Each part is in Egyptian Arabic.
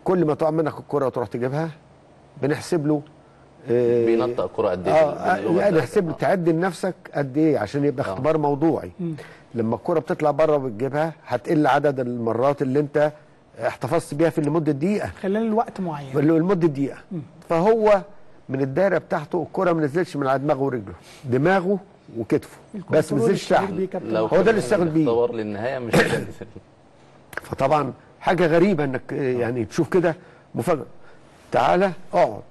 كل ما تقع منك الكره وتروح تجيبها بنحسب له آه، بينطق الكرة قد ايه اه باللغة لا بتاعتك. نحسب له تعد لنفسك قد ايه عشان يبقى اختبار موضوعي لما الكره بتطلع بره وتجيبها هتقل عدد المرات اللي انت احتفظت بيها في لمده دقيقه خلال الوقت معين لمده دقيقه فهو من الدايره بتاعته الكره ما نزلتش من على دماغه ورجله دماغه وكتفه بس ما الكنترول نزلش الشهير تحت بيه كابتن لو هو ده اللي كان اشتغل بيه. الاختبار للنهاية مش هتنزل. فطبعا حاجه غريبه انك يعني تشوف كده مفاجاه تعالى اقعد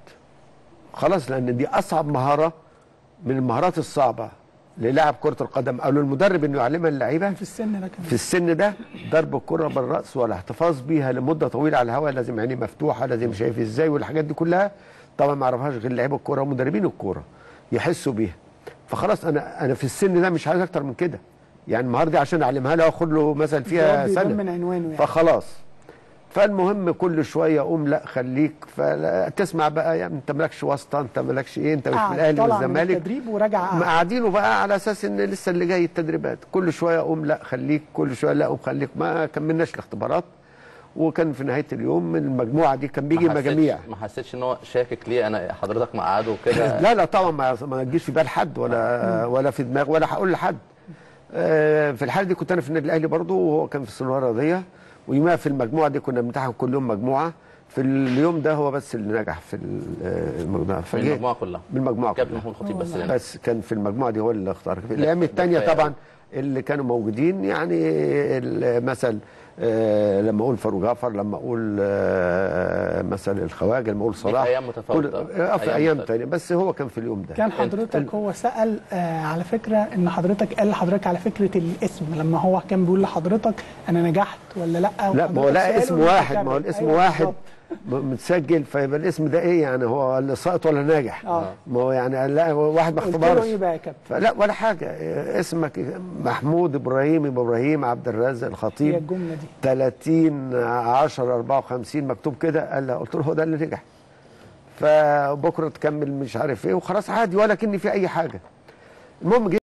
خلاص لان دي اصعب مهاره من المهارات الصعبه للاعب كره القدم او للمدرب انه يعلمها للعيبه في السن ده كمان في السن ده ضرب الكره بالراس والاحتفاظ بيها لمده طويله على الهواء لازم عينيه مفتوحه لازم شايف ازاي والحاجات دي كلها طبعا ما يعرفهاش غير لعيبه الكوره ومدربين الكوره يحسوا بيها فخلاص انا انا في السن ده مش عايز اكتر من كده يعني المهاره دي عشان اعلمها له اخد له مثلا فيها الجواب بيبان سنه من عنوانه يعني. فخلاص فالمهم كل شويه قوم لا خليك فلا تسمع بقى يعني انت مالكش واسطه انت مالكش ايه انت مش في قعد الاهلي طلع من والزمالك التدريب ورجع قعد. قاعدينه بقى على اساس ان لسه اللي جاي التدريبات كل شويه قوم لا خليك كل شويه لا قوم خليك ما كملناش الاختبارات وكان في نهايه اليوم من المجموعه دي كان بيجي ما حسيتش- مجاميع ما حسيتش ان هو شاكك ليه انا حضرتك مقعده كده لا لا طبعا ما ما تجيش في بال حد ولا ولا في دماغ ولا هقول لحد آه، في الحاله دي كنت انا في النادي الاهلي برضه وهو كان في الثانويه الرياضيه ويومها في المجموعه دي كنا بنمتحن كل يوم مجموعه في اليوم ده هو بس اللي نجح في ال- آه، المجموعه من فجه- المجموعة كلها من المجموعه كابتن كلها محمود خطيب بس اللي بس كان في المجموعه دي هو اللي اختار في الايام الثانيه كفاية طبعا أوي. اللي كانوا موجودين يعني مثلا آه لما اقول فاروق جعفر لما اقول آه مثلا الخواجه لما اقول صلاح أيام متفاوتة. كل- آه في أيام ايام مختلفة. ثانيه بس هو كان في اليوم ده كان حضرتك هو سأل آه على فكرة ان حضرتك قال لحضرتك على فكرة الاسم لما هو كان بيقول لحضرتك انا نجحت ولا لا لا ما هو وحضرتك لا سأله اسم وأنت واحد ما هو كمل. الاسم أيوة واحد بالظبط. م- متسجل فيبقى الاسم ده ايه يعني هو اللي ساقط ولا ناجح آه. ما هو يعني لا هو واحد ما قلت اختبرش له ايه بقى يا كابتن؟ فلا ولا حاجه اسمك محمود ابراهيم ابراهيم عبد الرازق هي الخطيب الجملة دي 30 10 54 مكتوب كده قال لا قلت له هو ده اللي نجح فبكره تكمل مش عارف ايه وخلاص عادي ولا كني في اي حاجه المهم جه